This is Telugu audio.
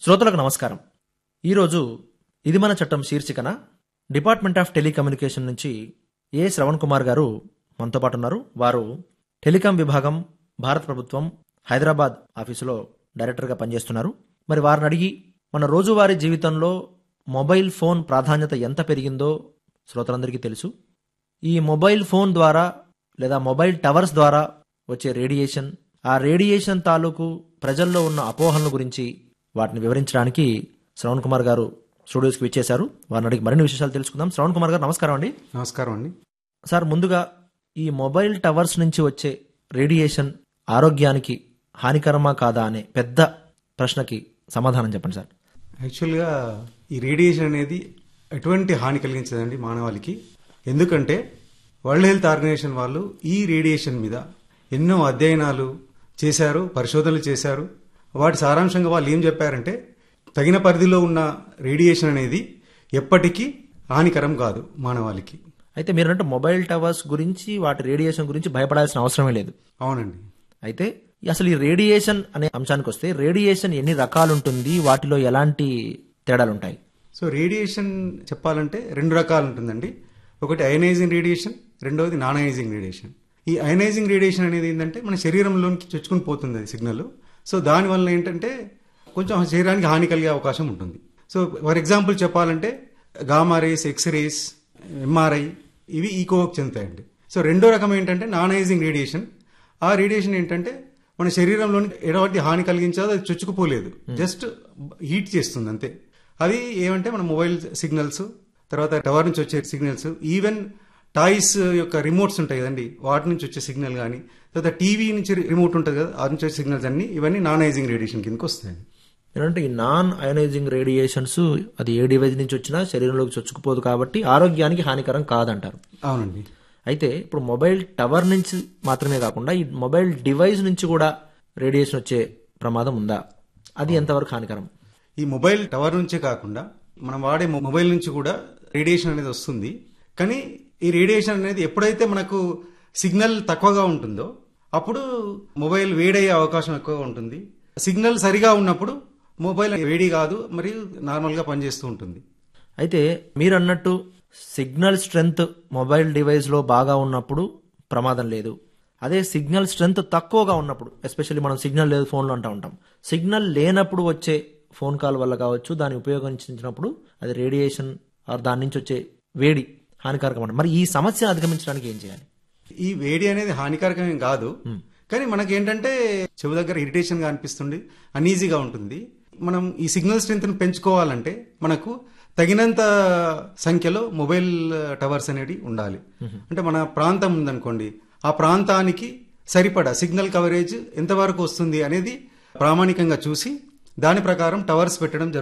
శ్రోతలకు నమస్కారం ఈరోజు ఇది మన చట్టం శీర్షికన డిపార్ట్మెంట్ ఆఫ్ టెలికమ్యూనికేషన్ నుంచి ఏ శ్రవణ్ కుమార్ గారు మనతో పాటు ఉన్నారు వారు టెలికాం విభాగం భారత ప్రభుత్వం హైదరాబాద్ ఆఫీసులో డైరెక్టర్గా పనిచేస్తున్నారు మరి వారిని అడిగి మన రోజువారీ జీవితంలో మొబైల్ ఫోన్ ప్రాధాన్యత ఎంత పెరిగిందో శ్రోతలందరికీ తెలుసు ఈ మొబైల్ ఫోన్ ద్వారా లేదా మొబైల్ టవర్స్ ద్వారా వచ్చే రేడియేషన్ ఆ రేడియేషన్ తాలూకు ప్రజల్లో ఉన్న అపోహలను గురించి వాటిని వివరించడానికి శ్రవణ్ కుమార్ గారు స్టూడియోస్కి విచ్చేశారు వారిని అడిగి మరిన్ని విశేషాలు తెలుసుకుందాం శ్రవణ్ కుమార్ గారు నమస్కారం అండి నమస్కారం అండి సార్ ముందుగా ఈ మొబైల్ టవర్స్ నుంచి వచ్చే రేడియేషన్ ఆరోగ్యానికి హానికరమా కాదా అనే పెద్ద ప్రశ్నకి సమాధానం చెప్పండి సార్ యాక్చువల్గా ఈ రేడియేషన్ అనేది ఎటువంటి హాని కలిగించదండి మానవాళికి ఎందుకంటే వరల్డ్ హెల్త్ ఆర్గనైజేషన్ వాళ్ళు ఈ రేడియేషన్ మీద ఎన్నో అధ్యయనాలు చేశారు పరిశోధనలు చేశారు వాటి సారాంశంగా వాళ్ళు ఏం చెప్పారంటే తగిన పరిధిలో ఉన్న రేడియేషన్ అనేది ఎప్పటికీ హానికరం కాదు మానవాళికి అయితే మీరంటే మొబైల్ టవర్స్ గురించి వాటి రేడియేషన్ గురించి భయపడాల్సిన అవసరమే లేదు అవునండి అయితే అసలు ఈ రేడియేషన్ అనే అంశానికి వస్తే రేడియేషన్ ఎన్ని రకాలు ఉంటుంది వాటిలో ఎలాంటి తేడాలు ఉంటాయి సో రేడియేషన్ చెప్పాలంటే రెండు రకాలు ఉంటుందండి ఒకటి అయనైజింగ్ రేడియేషన్ రెండవది నాన్ అయనైజింగ్ రేడియేషన్ ఈ అయనైజింగ్ రేడియేషన్ అనేది ఏంటంటే మన శరీరంలోనికి చొచ్చుకుని పోతుంది అది సిగ్నల్ సో దానివల్ల ఏంటంటే కొంచెం శరీరానికి హాని కలిగే అవకాశం ఉంటుంది సో ఫర్ ఎగ్జాంపుల్ చెప్పాలంటే gamma rays X rays MRI ఇవి ఈకోకి చెందుతాయండి సో రెండో రకం ఏంటంటే నాన్ అయనైజింగ్ రేడియేషన్ ఆ రేడియేషన్ ఏంటంటే మన శరీరంలోని ఎటువంటి హాని కలిగించదు అది చొచ్చుకుపోలేదు జస్ట్ హీట్ చేస్తుంది అంతే అది ఏమంటే మన మొబైల్ సిగ్నల్స్ తర్వాత టవర్ నుంచి వచ్చే సిగ్నల్స్ ఈవెన్ టాయ్స్ యొక్క రిమోట్స్ ఉంటాయి కదండి వాటి నుంచి వచ్చే సిగ్నల్ కానీ తర్వాత టీవీ నుంచి రిమోట్ ఉంటుంది కదా ఆ నుంచి వచ్చే సిగ్నల్స్ అన్ని ఇవన్నీ నాన్ ఐజింగ్ రేడియేషన్ కిందకి వస్తాయి ఏంటంటే ఈ నాన్ అయనైజింగ్ రేడియేషన్స్ అది ఏ డివైజ్ నుంచి వచ్చినా శరీరంలోకి చొచ్చుకుపోదు కాబట్టి ఆరోగ్యానికి హానికరం కాదంటారు అవునండి అయితే ఇప్పుడు మొబైల్ టవర్ నుంచి మాత్రమే కాకుండా ఈ మొబైల్ డివైస్ నుంచి కూడా రేడియేషన్ వచ్చే ప్రమాదం ఉందా అది ఎంతవరకు హానికరం ఈ మొబైల్ టవర్ నుంచే కాకుండా మనం వాడే మొ- మొబైల్ నుంచి కూడా రేడియేషన్ అనేది వస్తుంది కానీ ఈ రేడియేషన్ అనేది ఎప్పుడైతే మనకు సిగ్నల్ తక్కువగా ఉంటుందో అప్పుడు మొబైల్ వేడయ్యే అవకాశం ఎక్కువగా ఉంటుంది సిగ్నల్ సరిగా ఉన్నప్పుడు మొబైల్ వేడి కాదు మరియు నార్మల్గా పనిచేస్తూ ఉంటుంది అయితే మీరు అన్నట్టు సిగ్నల్ స్ట్రెంగ్త్ మొబైల్ డివైస్లో బాగా ఉన్నప్పుడు ప్రమాదం లేదు అదే సిగ్నల్ స్ట్రెంగ్త్ తక్కువగా ఉన్నప్పుడు ఎస్పెషల్లీ మనం సిగ్నల్ లేదు ఫోన్లో అంటూ ఉంటాం సిగ్నల్ లేనప్పుడు వచ్చే ఫోన్ కాల్ వల్ల కావచ్చు దాన్ని ఉపయోగించినప్పుడు అది రేడియేషన్ ఆర్ దాని నుంచి వచ్చే వేడి హానికారకం అంట మరి ఈ సమస్య అధిగమించడానికి ఏం చేయాలి ఈ వేడి అనేది హానికారకమేం కాదు కానీ మనకి ఏంటంటే చెవు దగ్గర ఇరిటేషన్ గా అనిపిస్తుంది అన్ఈజీగా ఉంటుంది మనం ఈ సిగ్నల్ స్ట్రెంత్ పెంచుకోవాలంటే మనకు తగినంత సంఖ్యలో మొబైల్ టవర్స్ అనేవి ఉండాలి అంటే మన ప్రాంతం ఉందనుకోండి ఆ ప్రాంతానికి సరిపడా సిగ్నల్ కవరేజ్ ఎంతవరకు వస్తుంది అనేది ప్రామాణికంగా చూసి దాని ప్రకారం టవర్స్ పెట్టడం జరుగుతుంది